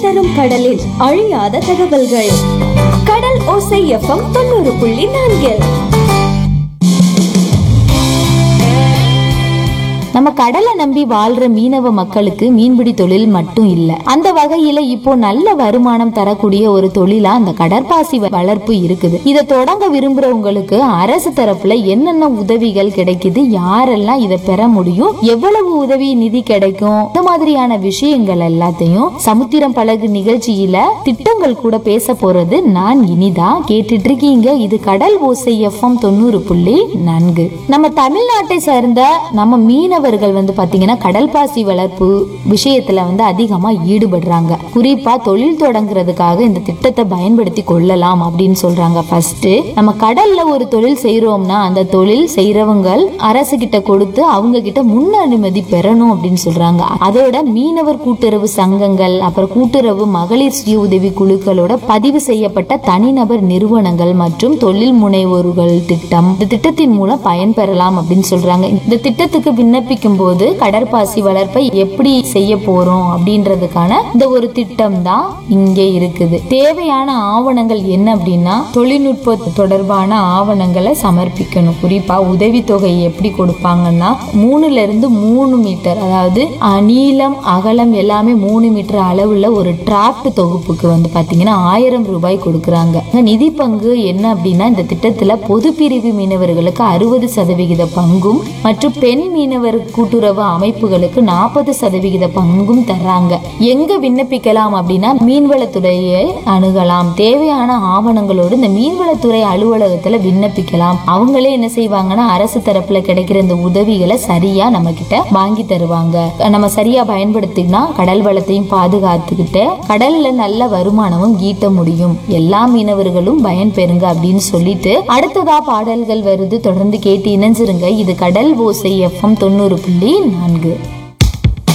அலசரும் கடலில் அழியாத தகவல்கள் கடல் ஓசை எஃப்எம் தொண்ணூறு புள்ளி நான்கில் நம்ம கடலை நம்பி வாழ்ற மீனவ மக்களுக்கு மீன்பிடி தொழில் மட்டும் இல்ல அந்த வகையில இப்போ நல்ல வருமானம் தரக்கூடிய ஒரு தொழிலா அந்த கடற்பாசி வ- வளர்ப்பு இருக்குது இதை தொடங்க விரும்புறவங்களுக்கு அரசு தரப்புல என்னென்ன உதவிகள் கிடைக்குது யாரெல்லாம் இதை பெற முடியும் எவ்வளவு உதவி நிதி கிடைக்கும் இந்த மாதிரியான விஷயங்கள் எல்லாத்தையும் சமுத்திரம் பழகு நிகழ்ச்சியில திட்டங்கள் கூட பேச போறது நான் இனிதா கேட்டுட்டு இருக்கீங்க இது கடல் ஓசை எஃப்எம் தொண்ணூறு புள்ளி நான்கு நம்ம தமிழ்நாட்டை சேர்ந்த நம்ம மீனவர்கள் வந்து பாத்தீங்கன்னா கடல் பாசி வளர்ப்பு விஷயத்துல வந்து அதிகமா ஈடுபடுறாங்க குறிப்பா தொழில் தொடங்குறதுக்காக இந்த திட்டத்தை பயன்படுத்தி கொள்ளலாம் அப்படின்னு சொல்றாங்க ஃபர்ஸ்ட் நம்ம கடல்ல ஒரு தொழில் செய்யறோம்னா அந்த தொழில் செய்யறவங்க அரசு கிட்ட கொடுத்து அவங்க கிட்ட முன் அனுமதி பெறணும் அப்படின்னு சொல்றாங்க அதோட மீனவர் கூட்டுறவு சங்கங்கள் அப்புறம் கூட்டுறவு மகளிர் சுய உதவி குழுக்களோட பதிவு செய்யப்பட்ட தனிநபர் நிறுவனங்கள் மற்றும் தொழில் முனைவோர்கள் திட்டம் இந்த திட்டத்தின் மூலம் பயன்பெறலாம் அப்படின்னு சொல்றாங்க இந்த திட்டத்துக்கு விண்ணப்பிக்கும் போது கடற்பாசி வளர்ப்பை எப்படி செய்ய போறோம் அப்படின்றதுக்கான இந்த ஒரு திட்டம் தான் இங்கே இருக்குது தேவையான ஆவணங்கள் என்ன அப்படின்னா தொழில்நுட்ப தொடர்பான ஆவணங்களை சமர்ப்பிக்கணும் குறிப்பா உதவித்தொகை எப்படி கொடுப்பாங்கன்னா மூணுல இருந்து மூணு மீட்டர் அதாவது அஹ், நீளம் அகலம் எல்லாமே மூணு மீட்டர் அளவுல ஒரு டிராப்ட் தொகுப்புக்கு வந்து பாத்தீங்கன்னா ஆயிரம் ரூபாய் கொடுக்கறாங்க நிதி பங்கு என்ன அப்படின்னா இந்த திட்டத்துல பொது பிரிவு மீனவர்களுக்கு அறுபது சதவிகித பங்கும் மற்றும் பெண் மீனவர் கூட்டுறவு அமைப்புகளுக்கு நாற்பது சதவிகித பங்கும் தர்றாங்க எங்க விண்ணப்பிக்கலாம் அப்படின்னா மீன்வளத்துறையை அணுகலாம் தேவையான ஆவணங்களோடு இந்த மீன்வளத்துறை அலுவலகத்துல விண்ணப்பிக்கலாம் அவங்களே என்ன செய்வாங்கன்னா அரசு தரப்புல கிடைக்கிற இந்த உதவிகளை சரியா நம்ம கிட்ட வாங்கி தருவாங்க நம்ம சரியா பயன்படுத்தினா கடல் வளத்தையும் பாதுகாத்துக்கிட்டு கடல்ல நல்ல வருமானமும் ஈட்ட முடியும் எல்லா மீனவர்களும் பயன்பெறுங்க அப்படின்னு சொல்லிட்டு அடுத்ததா பாடல்கள் வருது தொடர்ந்து கேட்டு இணைஞ்சிருங்க இது கடல் ஓசை எஃப்எம் தொண்ணூறு புள்ளி நான்கு